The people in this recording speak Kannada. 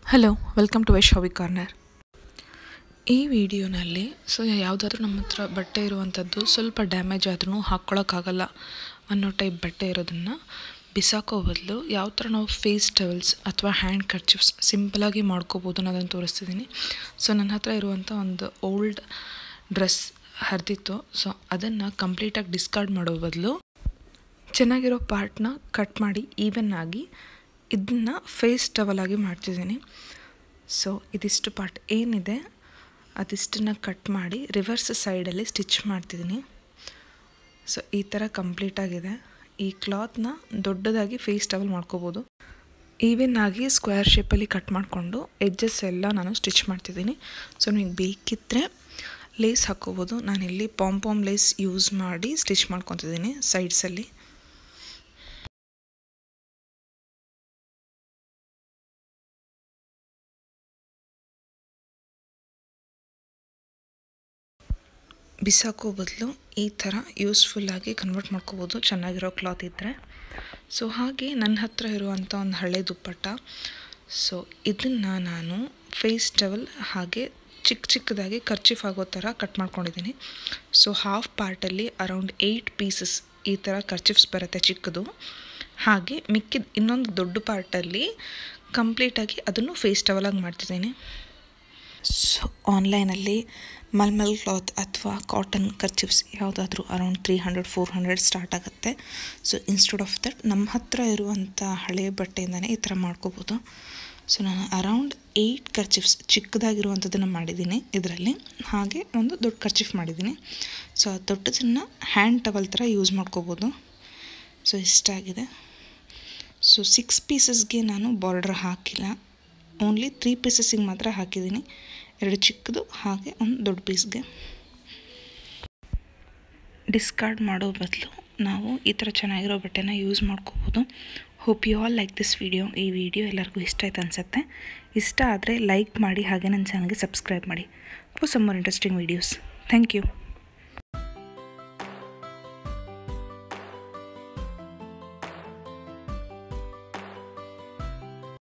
hello welcome to Vaishavi corner ಈ ವಿಡಿಯೋನಲ್ಲಿ ಸೊ ಯಾವುದಾದ್ರೂ ನಮ್ಮ ಹತ್ರ ಬಟ್ಟೆ ಇರುವಂಥದ್ದು ಸ್ವಲ್ಪ ಡ್ಯಾಮೇಜ್ ಆದ್ರೂ ಹಾಕ್ಕೊಳಕ್ಕಾಗಲ್ಲ ಅನ್ನೋ ಟೈಪ್ ಬಟ್ಟೆ ಇರೋದನ್ನು ಬಿಸಾಕೋ ಬದಲು ಯಾವ ಥರ ನಾವು ಫೇಸ್ ಟವೆಲ್ಸ್ ಅಥವಾ ಹ್ಯಾಂಡ್ ಕರ್ಚಿಫ್ಸ್ ಸಿಂಪಲಾಗಿ ಮಾಡ್ಕೋಬೋದು ಅನ್ನೋದನ್ನು ತೋರಿಸ್ತಿದ್ದೀನಿ ಸೊ ನನ್ನ ಹತ್ರ ಇರುವಂಥ ಒಂದು ಓಲ್ಡ್ ಡ್ರೆಸ್ ಹರಿದಿತ್ತು ಸೊ ಅದನ್ನು ಕಂಪ್ಲೀಟಾಗಿ ಡಿಸ್ಕಾರ್ಡ್ ಮಾಡೋ ಬದಲು ಚೆನ್ನಾಗಿರೋ ಪಾರ್ಟ್ನ ಕಟ್ ಮಾಡಿ ಈವನ್ ಆಗಿ ಇದನ್ನ ಫೇಸ್ ಟವಲ್ ಆಗಿ ಮಾಡ್ತಿದ್ದೀನಿ ಸೊ ಇದಿಷ್ಟು ಪಾರ್ಟ್ ಏನಿದೆ ಅದಿಷ್ಟನ್ನು ಕಟ್ ಮಾಡಿ ರಿವರ್ಸ್ ಸೈಡಲ್ಲಿ ಸ್ಟಿಚ್ ಮಾಡ್ತಿದ್ದೀನಿ ಸೊ ಈ ಥರ ಕಂಪ್ಲೀಟಾಗಿದೆ ಈ ಕ್ಲಾತ್ನ ದೊಡ್ಡದಾಗಿ ಫೇಸ್ ಟವಲ್ ಮಾಡ್ಕೋಬೋದು ಈವನ್ ಆಗಿ ಸ್ಕ್ವೇರ್ ಶೇಪಲ್ಲಿ ಕಟ್ ಮಾಡಿಕೊಂಡು ಎಡ್ಜಸ್ ಎಲ್ಲ ನಾನು ಸ್ಟಿಚ್ ಮಾಡ್ತಿದ್ದೀನಿ ಸೊ ನಿಮಗೆ ಬೇಕಿದ್ದರೆ ಲೇಸ್ ಹಾಕ್ಕೋಬೋದು ನಾನಿಲ್ಲಿ ಪಾಂಪಾಮ್ ಲೇಸ್ ಯೂಸ್ ಮಾಡಿ ಸ್ಟಿಚ್ ಮಾಡ್ಕೊತಿದ್ದೀನಿ ಸೈಡ್ಸಲ್ಲಿ ಬಿಸಾಕೋ ಬದಲು ಈ ಥರ ಯೂಸ್ಫುಲ್ಲಾಗಿ ಕನ್ವರ್ಟ್ ಮಾಡ್ಕೋಬೋದು ಚೆನ್ನಾಗಿರೋ ಕ್ಲಾತ್ ಇದ್ದರೆ ಸೊ ಹಾಗೆ ನನ್ನ ಹತ್ರ ಇರುವಂಥ ಒಂದು ಹಳೆ ದುಪ್ಪಟ್ಟ ಸೊ ಇದನ್ನು ನಾನು ಫೇಸ್ ಟವಲ್ ಹಾಗೆ ಚಿಕ್ಕ ಚಿಕ್ಕದಾಗಿ ಖರ್ಚಿಫ್ ಆಗೋ ಥರ ಕಟ್ ಮಾಡ್ಕೊಂಡಿದ್ದೀನಿ ಸೊ ಹಾಫ್ ಪಾರ್ಟಲ್ಲಿ ಅರೌಂಡ್ ಏಯ್ಟ್ ಪೀಸಸ್ ಈ ಥರ ಖರ್ಚಿಫ್ಸ್ ಬರುತ್ತೆ ಚಿಕ್ಕದು ಹಾಗೆ ಮಿಕ್ಕಿದ ಇನ್ನೊಂದು ದೊಡ್ಡ ಪಾರ್ಟಲ್ಲಿ ಕಂಪ್ಲೀಟಾಗಿ ಅದನ್ನು ಫೇಸ್ ಟವಲಾಗಿ ಮಾಡ್ತಿದ್ದೀನಿ ಸೊ ಆನ್ಲೈನಲ್ಲಿ ಮಲ್ಮಲ್ ಕ್ಲಾತ್ ಅಥವಾ ಕಾಟನ್ ಕರ್ಚಿಪ್ಸ್ ಯಾವುದಾದ್ರೂ around three hundred four hundred start ಆಗುತ್ತೆ ಸೊ ಇನ್ಸ್ಟೆಡ್ ಆಫ್ ದಟ್ ನಮ್ಮ ಹತ್ರ ಇರುವಂಥ ಹಳೆ ಬಟ್ಟೆಯಿಂದನೇ ಈ ಥರ ಮಾಡ್ಕೋಬೋದು ಸೊ ನಾನು ಅರೌಂಡ್ ಏಯ್ಟ್ ಕರ್ಚಿಫ್ಸ್ ಚಿಕ್ಕದಾಗಿರುವಂಥದ್ದನ್ನು ಮಾಡಿದ್ದೀನಿ ಇದರಲ್ಲಿ ಹಾಗೆ ಒಂದು ದೊಡ್ಡ ಕರ್ಚಿಫ್ ಮಾಡಿದ್ದೀನಿ ಸೊ ಆ ದೊಡ್ಡದನ್ನು ಹ್ಯಾಂಡ್ ಟವಲ್ ಥರ ಯೂಸ್ ಮಾಡ್ಕೋಬೋದು ಸೊ ಇಷ್ಟಾಗಿದೆ ಸೊ ಸಿಕ್ಸ್ ಪೀಸಸ್ಗೆ ನಾನು ಬಾರ್ಡರ್ ಹಾಕಿಲ್ಲ ಓನ್ಲಿ ತ್ರೀ ಪೀಸಸ್ಸಿಗೆ ಮಾತ್ರ ಹಾಕಿದ್ದೀನಿ ಎರಡು ಚಿಕ್ಕದು ಹಾಗೆ ಒಂದು ದೊಡ್ಡ ಪೀಸ್ಗೆ ಡಿಸ್ಕಾರ್ಡ್ ಮಾಡೋ ಬದಲು ನಾವು ಈ ಥರ ಚೆನ್ನಾಗಿರೋ ಬಟ್ಟೆನ ಯೂಸ್ ಮಾಡ್ಕೋಬೋದು hope you all like this video ಈ ವಿಡಿಯೋ ಎಲ್ಲರಿಗೂ ಇಷ್ಟ ಆಯ್ತು ಅನಿಸುತ್ತೆ ಇಷ್ಟ ಆದರೆ ಲೈಕ್ ಮಾಡಿ ಹಾಗೆ ನನ್ನ ಚಾನಲ್ಗೆ ಸಬ್ಸ್ಕ್ರೈಬ್ ಮಾಡಿ for some more interesting videos thank you